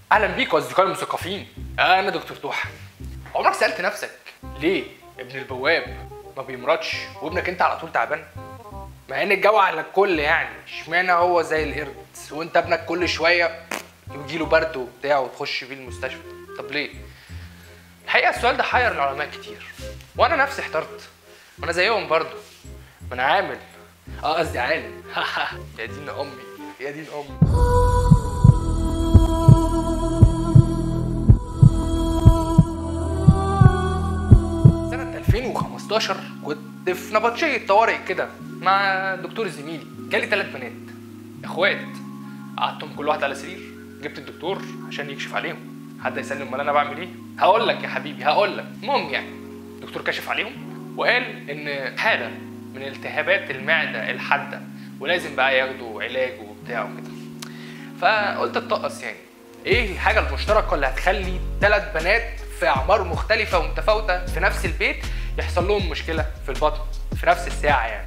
اهلا بيكم اصدقائي المثقفين انا دكتور توحة عمرك سالت نفسك ليه ابن البواب ما بيمرضش وابنك انت على طول تعبان مع ان الجو على الكل يعني اشمعنى هو زي القرد وانت ابنك كل شويه يجيله برد وبتاع وتخش بيه المستشفى طب ليه الحقيقه السؤال ده حير العلماء كتير وانا نفسي احترت وانا زيهم برضو ما انا عامل اه قصدي عالم يا دين امي يا دين امي سنة 2015 كنت في نبطشية طوارئ كده مع دكتور زميلي جالي ثلاث بنات اخوات قعدتهم كل واحد على سرير جبت الدكتور عشان يكشف عليهم حد يسألني امال انا بعمل ايه هقول لك يا حبيبي هقول لك المهم يعني الدكتور كشف عليهم وقال ان حالة من التهابات المعدة الحادة ولازم بقى ياخدوا علاج وبتاع وكده فقلت اتطقص يعني ايه الحاجه المشتركه اللي هتخلي ثلاث بنات في اعمار مختلفه ومتفاوته في نفس البيت يحصل لهم مشكله في البطن في نفس الساعه يعني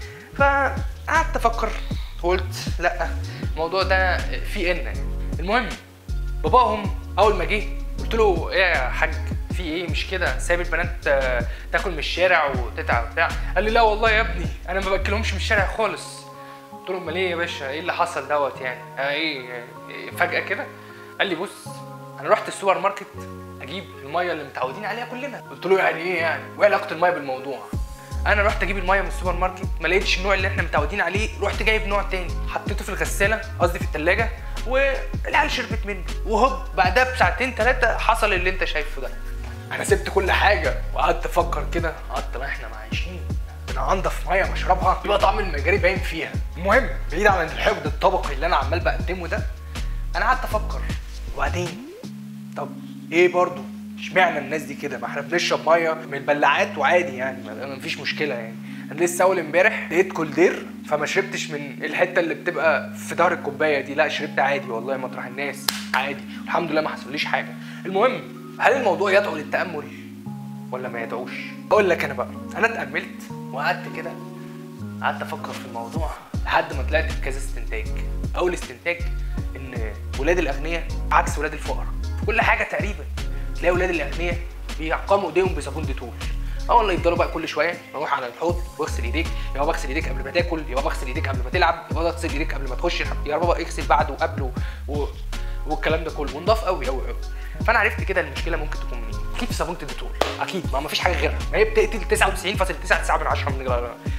فقعدت افكر وقلت لا الموضوع ده فيه ان يعني المهم باباهم اول ما جه قلت له ايه يا حاج في ايه مش كده سايب البنات آه، تاكل من الشارع وتتعب وبتاع قال لي لا والله يا ابني انا ما باكلهمش من الشارع خالص قلت له امال ايه يا باشا ايه اللي حصل دوت يعني آه ايه إيه فجاه كده قال لي بص انا رحت السوبر ماركت اجيب الميه اللي متعودين عليها كلنا قلت له يعني ايه يعني وايه علاقه الميه بالموضوع انا رحت اجيب الميه من السوبر ماركت ما لقيتش النوع اللي احنا متعودين عليه رحت جايب نوع تاني حطيته في الغساله قصدي في الثلاجه والعيال شربت منه وهوب بعدها بساعتين ثلاثه حصل اللي انت شايفه ده انا سبت كل حاجه وقعدت افكر كده قعدت ما احنا عايشين انا انضف ميه بشربها يبقى طعم المجاري باين فيها المهم بعيد عن الحقد الطبقي اللي انا عمال بقدمه ده انا قعدت افكر وبعدين طب ايه برضو اشمعنى الناس دي كده ما احنا بنشرب ميه من البلاعات وعادي يعني ما ما فيش مشكله يعني انا لسه اول امبارح لقيت كولدير فما شربتش من الحته اللي بتبقى في ظهر الكوبايه دي لا شربت عادي والله مطرح الناس عادي الحمد لله ما حصليش حاجه المهم هل الموضوع يدعو للتامل ولا ما يدعوش اقول لك انا بقى انا اتاملت وقعدت كده قعدت افكر في الموضوع لحد ما طلعت بكذا استنتاج اول استنتاج ان ولاد الاغنياء عكس ولاد الفقراء في كل حاجه تقريبا تلاقي ولاد الاغنياء بيعقموا ايديهم بصابون ديتول اه والله يفضلوا بقى كل شويه نروح على الحوض واغسل ايديك يا بابا اغسل ايديك قبل ما تاكل يا بابا اغسل ايديك قبل ما تلعب يا بابا اغسل ايديك قبل ما تخش الحمام، يا بابا اغسل بعده وقبله و... والكلام ده كله ونضاف قوي قوي قوي فانا عرفت كده المشكله ممكن تكون منين اكيد في صابونه الديتول اكيد ما ما فيش حاجه غيرها ما هي بتقتل 99.99 من 10 من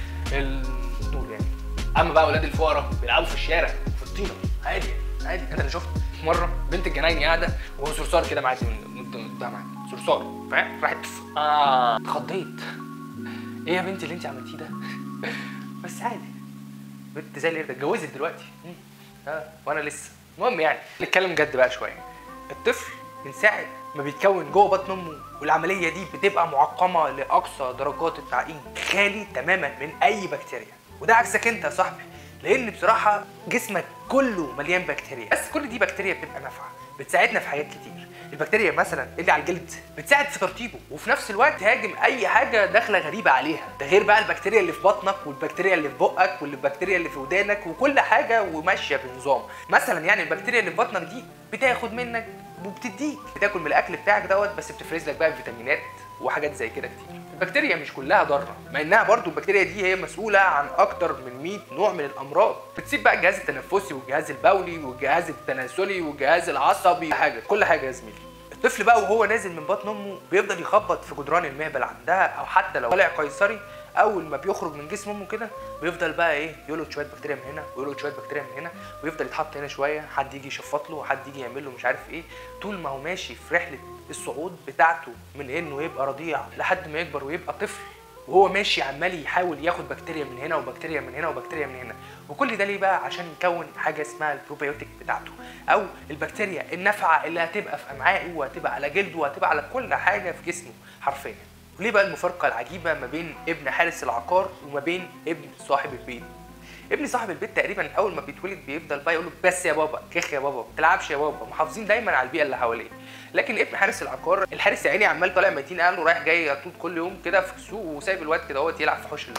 الدول يعني اما بقى ولاد الفقراء بيلعبوا في الشارع في الطينه عادي عادي انا اللي شفت مره بنت الجنايني قاعده وهو صرصار كده معدي من من قدامها صرصار فاهم راحت اه اتخضيت ايه يا بنتي اللي انت عملتيه ده بس عادي بنت زي القرد اتجوزت دلوقتي مم. اه وانا لسه المهم يعني نتكلم جد بقى شويه الطفل من ساعه ما بيتكون جوه بطن امه والعمليه دي بتبقى معقمه لاقصى درجات التعقيم خالي تماما من اي بكتيريا وده عكسك انت يا صاحبي لان بصراحه جسمك كله مليان بكتيريا بس كل دي بكتيريا بتبقى نافعه بتساعدنا في حاجات كتير البكتيريا مثلا اللي على الجلد بتساعد في ترطيبه وفي نفس الوقت تهاجم اي حاجه داخله غريبه عليها ده غير بقى البكتيريا اللي في بطنك والبكتيريا اللي في بقك والبكتيريا اللي في ودانك وكل حاجه وماشيه بنظام مثلا يعني البكتيريا اللي في بطنك دي بتاخد منك وبتديك بتاكل من الاكل بتاعك دوت بس بتفرز لك بقى فيتامينات وحاجات زي كده كتير البكتيريا مش كلها ضاره مع انها برضو البكتيريا دي هي مسؤوله عن اكتر من 100 نوع من الامراض بتسيب بقى الجهاز التنفسي والجهاز البولي والجهاز التناسلي والجهاز العصبي حاجه كل حاجه يا زميلي الطفل بقى وهو نازل من بطن امه بيفضل يخبط في جدران المهبل عندها او حتى لو طالع قيصري اول ما بيخرج من جسم امه كده بيفضل بقى ايه يلقط شويه بكتيريا من هنا ويلقط شويه بكتيريا من هنا ويفضل يتحط هنا شويه حد يجي يشفط له حد يجي يعمل له مش عارف ايه طول ما هو ماشي في رحله الصعود بتاعته من انه يبقى رضيع لحد ما يكبر ويبقى طفل وهو ماشي عمال يحاول ياخد بكتيريا من هنا وبكتيريا من هنا وبكتيريا من هنا وكل ده ليه بقى عشان يكون حاجه اسمها البروبيوتيك بتاعته او البكتيريا النافعه اللي هتبقى في امعائه وهتبقى على جلده وهتبقى على كل حاجه في جسمه حرفيا وليه بقى المفارقه العجيبه ما بين ابن حارس العقار وما بين ابن صاحب البيت ابن صاحب البيت تقريبا اول ما بيتولد بيفضل بقى يقول له بس يا بابا كخ يا بابا ما تلعبش يا بابا محافظين دايما على البيئه اللي حواليه لكن ابن حارس العقار الحارس يا عيني عمال طالع 200 اهله رايح جاي يطوط كل يوم كده في السوق وسايب الواد كده اهوت يلعب في حوش البيت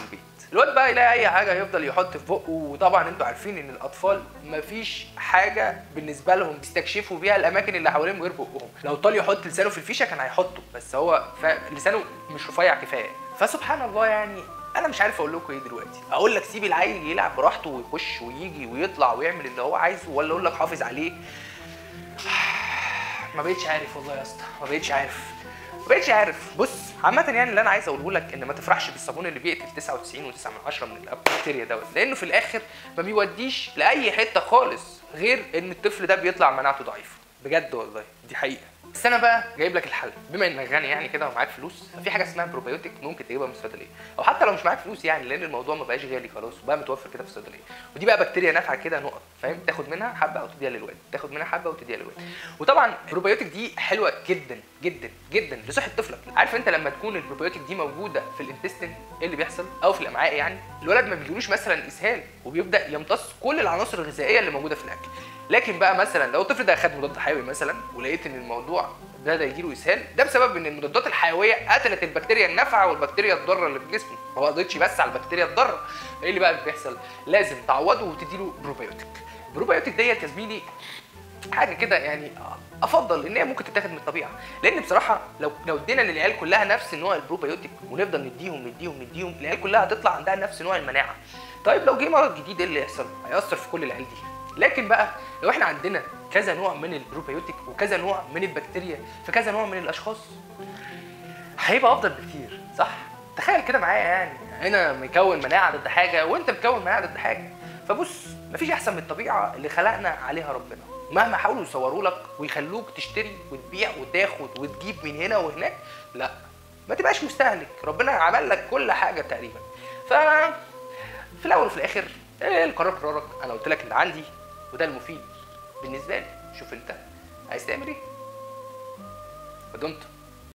الواد بقى يلاقي اي حاجه يفضل يحط في بقه وطبعا انتوا عارفين ان الاطفال مفيش حاجه بالنسبه لهم يستكشفوا بيها الاماكن اللي حواليهم غير بقهم لو طال يحط لسانه في الفيشه كان هيحطه بس هو ف... لسانه مش رفيع كفايه فسبحان الله يعني انا مش عارف اقول لكم ايه دلوقتي اقول لك سيب العيل يلعب براحته ويخش ويجي ويطلع ويعمل اللي هو عايزه ولا اقول لك حافظ عليه ما بقتش عارف والله يا اسطى ما بقتش عارف ما بقتش عارف بص عامة يعني اللي انا عايز اقوله لك ان ما تفرحش بالصابون اللي بيقتل 99 و9 من 10 من البكتيريا دوت لانه في الاخر ما بيوديش لاي حتة خالص غير ان الطفل ده بيطلع مناعته ضعيفة بجد والله دي حقيقة بس انا بقى جايب لك الحل بما انك غني يعني كده ومعاك فلوس ففي حاجه اسمها بروبيوتيك ممكن تجيبها من الصيدليه او حتى لو مش معاك فلوس يعني لان الموضوع ما بقاش غالي خلاص وبقى متوفر كده في الصيدليه ودي بقى بكتيريا نافعه كده نقط فاهم تاخد منها حبه او تديها للواد تاخد منها حبه وتديها للواد وطبعا البروبيوتيك دي حلوه جدا جدا جدا لصحه طفلك عارف انت لما تكون البروبيوتيك دي موجوده في الانتستين ايه اللي بيحصل او في الامعاء يعني الولد ما بيجيلوش مثلا اسهال وبيبدا يمتص كل العناصر الغذائيه اللي موجوده في الاكل لكن بقى مثلا لو الطفل ده خد مضاد حيوي مثلا ولقيت ان الموضوع ده ده يجيله اسهال ده بسبب ان المضادات الحيويه قتلت البكتيريا النافعه والبكتيريا الضاره اللي في جسمه ما قضتش بس على البكتيريا الضاره ايه اللي بقى بيحصل لازم تعوضه وتديله بروبيوتيك البروبيوتيك ديت يا زميلي حاجه كده يعني افضل ان هي ممكن تتاخد من الطبيعه لان بصراحه لو لو ادينا للعيال كلها نفس نوع البروبيوتيك ونفضل نديهم نديهم نديهم العيال كلها هتطلع عندها نفس نوع المناعه طيب لو جه مرض جديد ايه اللي يحصل هياثر في كل العيال دي لكن بقى لو احنا عندنا كذا نوع من البروبيوتيك وكذا نوع من البكتيريا في كذا نوع من الاشخاص هيبقى افضل بكتير صح تخيل كده معايا يعني انا مكون مناعه ضد حاجه وانت مكون مناعه ضد حاجه فبص مفيش احسن من الطبيعه اللي خلقنا عليها ربنا مهما حاولوا يصوروا لك ويخلوك تشتري وتبيع وتاخد وتجيب من هنا وهناك لا ما تبقاش مستهلك ربنا عمل لك كل حاجه تقريبا ف في الاول وفي الاخر إيه القرار قرارك انا قلت لك اللي عندي وده المفيد بالنسبه لي شوف انت عايز تعمل ايه ودمت